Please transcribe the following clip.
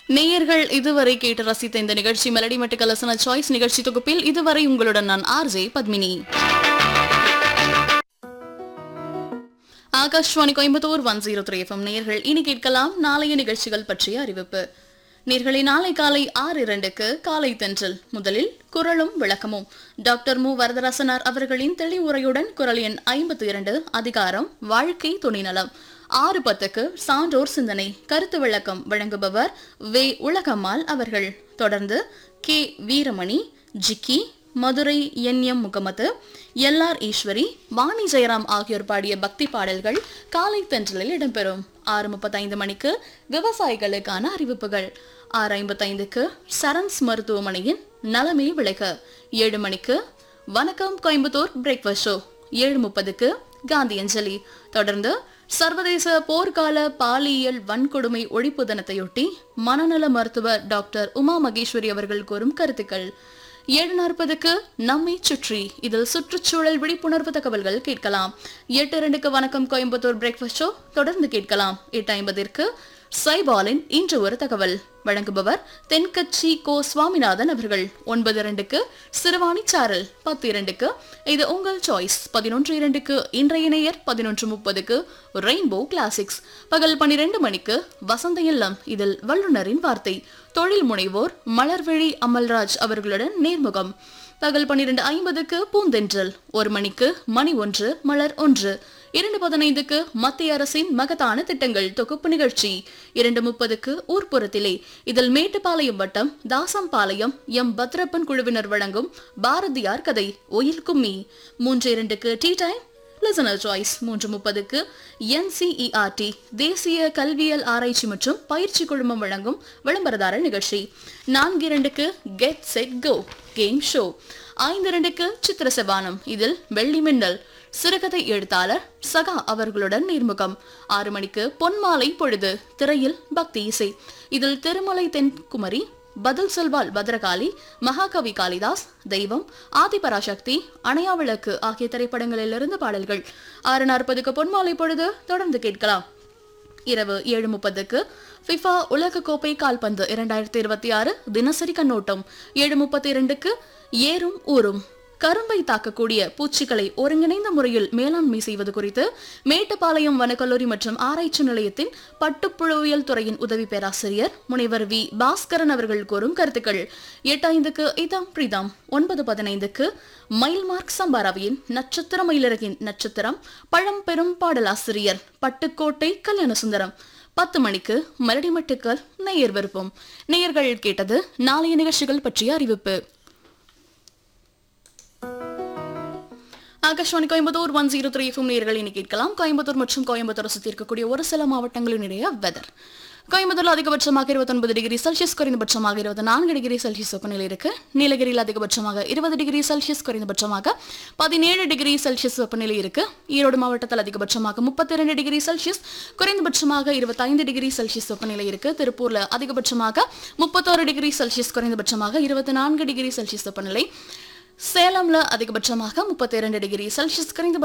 நேயர்கள் இதுவரை கேட்டு ரசித்த இந்த நிகழ்ச்சி மெலடி மட்டு கலசன சாய்ஸ் நிகழ்ச்சி தொகுப்பில் இதுவரை உங்களுடன் நான் RJ Padmini Akashvani Coimbatore one zero three FM நேயர்கள் இனி கேட்கலாம் நாளைய நிகழ்ச்சிகள் பற்றிய அறிவிப்பு நேர்களை நாளை காலை ஆறு இரண்டுக்கு காலை தென்றல் முதலில் குரலும் விளக்கமும் டாக்டர் மு வரதராசனார் அவர்களின் தெளிவுரையுடன் குரல் எண் ஐம்பத்தி இரண்டு அதிகாரம் வாழ்க்கை துணைநலம் ஆறு பத்துக்கு சான்றோர் சிந்தனை கருத்து விளக்கம் வழங்குபவர் வே உலகம்மாள் அவர்கள் தொடர்ந்து K Veeramani Jikki Madurai N M Mohammed L R Eswari Vani Jayaram ஆகியோர் பாடிய பக்தி பாடல்கள் காலை தென்றலில் இடம்பெறும் ஆறு முப்பத்தைந்து மணிக்கு விவசாயிகளுக்கான அறிவிப்புகள் ஆறு ஐம்பத்தைந்துக்கு சரண்ஸ் மருத்துவமனையின் நலமே விளைக ஏழு மணிக்கு வணக்கம் கோயம்புத்தூர் பிரேக்ஃபாஸ்ட் ஷோ ஏழு முப்பதுக்கு காந்தி அஞ்சலி தொடர்ந்து சர்வதேச போர்க்கால பாலியல் வன்கொடுமை ஒழிப்பு தினத்தையொட்டி மனநல மருத்துவர் டாக்டர் உமா மகேஸ்வரி அவர்கள் கூறும் கருத்துக்கள் ஏழு நாற்பதுக்கு நம்மை சுற்றி இதில் சுற்றுச்சூழல் விழிப்புணர்வு தகவல்கள் கேட்கலாம் எட்டு இரண்டுக்கு வணக்கம் கோயம்புத்தூர் பிரேக்ஃபாஸ்ட் ஷோ தொடர்ந்து கேட்கலாம் எட்டு ஐம்பதிற்கு சைபாலின் இன்று ஒரு தகவல் வழங்குபவர் தென்கட்சி கோ சுவாமிநாதன் அவர்கள் ஒன்பது இரண்டுக்கு சிறுவாணி சாரல் பத்து இரண்டுக்கு இது உங்கள் சாய்ஸ் பதினொன்று இரண்டுக்கு இன்றைய நேயர் பதினொன்று முப்பதுக்கு ரெயின்போ கிளாசிக்ஸ் பகல் பன்னிரண்டு மணிக்கு வசந்த இல்லம் இதில் வல்லுநரின் வார்த்தை தொழில் முனைவோர் மலர்விழி அமல்ராஜ் அவர்களுடன் நேர்முகம் பகல் பன்னிரண்டு ஐம்பதுக்கு பூந்தென்றல் ஒரு மணிக்கு மணி ஒன்று மலர் ஒன்று இரண்டு பதினைந்துக்கு மத்திய அரசின் மகத்தான திட்டங்கள் தொகுப்பு நிகழ்ச்சி இரண்டு முப்பதுக்கு ஊர்ப்புறத்திலே இதில் மேட்டுப்பாளையம் வட்டம் தாசம்பாளையம் எம் பத்ரப்பன் குழுவினர் வழங்கும் பாரதியார் கதை ஒயில் கும்மி மூன்று இரண்டுக்கு டீ டைம் லிசனர் சாய்ஸ் மூன்று முப்பதுக்கு என்சிஇஆர்டி தேசிய கல்வியல் ஆராய்ச்சி மற்றும் பயிற்சி குழுமம் வழங்கும் விளம்பரதாரர் நிகழ்ச்சி நான்கு இரண்டுக்கு get set go game show ஐந்து இரண்டுக்கு சித்திர செவானம் இதில் வெள்ளி மின்னல் சிறுகதை எழுத்தாளர் சகா அவர்களுடன் நேர்முகம் ஆறு மணிக்கு பொன்மாலை பொழுது திரையில் பக்தி இசை இதில் திருமலை தென்குமரி பதில் சொல்வாள் பத்ரகாளி மகாகவி காளிதாஸ் தெய்வம் ஆதிபராசக்தி அணையாவிளக்கு ஆகிய திரைப்படங்களிலிருந்து பாடல்கள் ஆறு நாற்பதுக்கு பொன்மாலை பொழுது தொடர்ந்து கேட்கலாம் இரவு ஏழு முப்பதுக்கு ஃபிஃபா உலகக்கோப்பை கால்பந்து இரண்டாயிரத்தி இருபத்தி ஆறு தினசரி கண்ணோட்டம் ஏழு முப்பத்தி இரண்டுக்கு ஏறும் ஊரும் கரும்பை தாக்கக்கூடிய பூச்சிகளை ஒருங்கிணைந்த முறையில் மேலாண்மை செய்வது குறித்து மேட்டுப்பாளையம் வனக்கல்லூரி மற்றும் ஆராய்ச்சி நிலையத்தின் பட்டுப்புழுவியல் துறையின் உதவி பேராசிரியர் முனைவர் வி பாஸ்கரன் அவர்கள் கூறும் கருத்துக்கள் எட்டு ஐந்துக்கு இதாம் பிரீதாம் ஒன்பது பதினைந்துக்கு மயில்மார்க் சம்பாராவியின் நட்சத்திர மயிலரகின் நட்சத்திரம் பழம்பெரும் பாடலாசிரியர் பட்டுக்கோட்டை கல்யாணசுந்தரம் பத்து மணிக்கு மரடி மட்டுக்கள் நேயர் விருப்பம் நேயர்கள் கேட்டது நாளைய நிகழ்ச்சிகள் பற்றிய அறிவிப்பு Akashvani Coimbatore one zero three FM நேர்கள் இனி கேட்கலாம் கோயம்புத்தூர் மற்றும் கோயம்புத்தூர் சுற்றி இருக்கக்கூடிய ஒரு சில மாவட்டங்களினுடைய வெதர் கோயம்புத்தூர்ல அதிகபட்சமாக இருபத்தொன்பது டிகிரி செல்சியஸ் குறைந்தபட்சமாக இருபத்தி நான்கு டிகிரி செல்சியஸ் வெப்பநிலை இருக்கு நீலகிரியில் அதிகபட்சமாக இருபது டிகிரி செல்சியஸ் குறைந்தபட்சமாக பதினேழு டிகிரி செல்சியஸ் வெப்பநிலை இருக்கு ஈரோடு மாவட்டத்தில் அதிகபட்சமாக முப்பத்தி ரெண்டு டிகிரி செல்சியஸ் குறைந்தபட்சமாக இருபத்தைந்து டிகிரி செல்சியஸ் வெப்பநிலை இருக்கு திருப்பூர்ல அதிகபட்சமாக முப்பத்தோரு டிகிரி செல்சியஸ் குறைந்தபட்சமாக இருபத்தி நான்கு டிகிரி செல்சியஸ் வெப்பநிலை சேலம்ல அதிகபட்சமாக முப்பத்தி இரண்டு டிகிரி செல்சியஸ் குறைந்த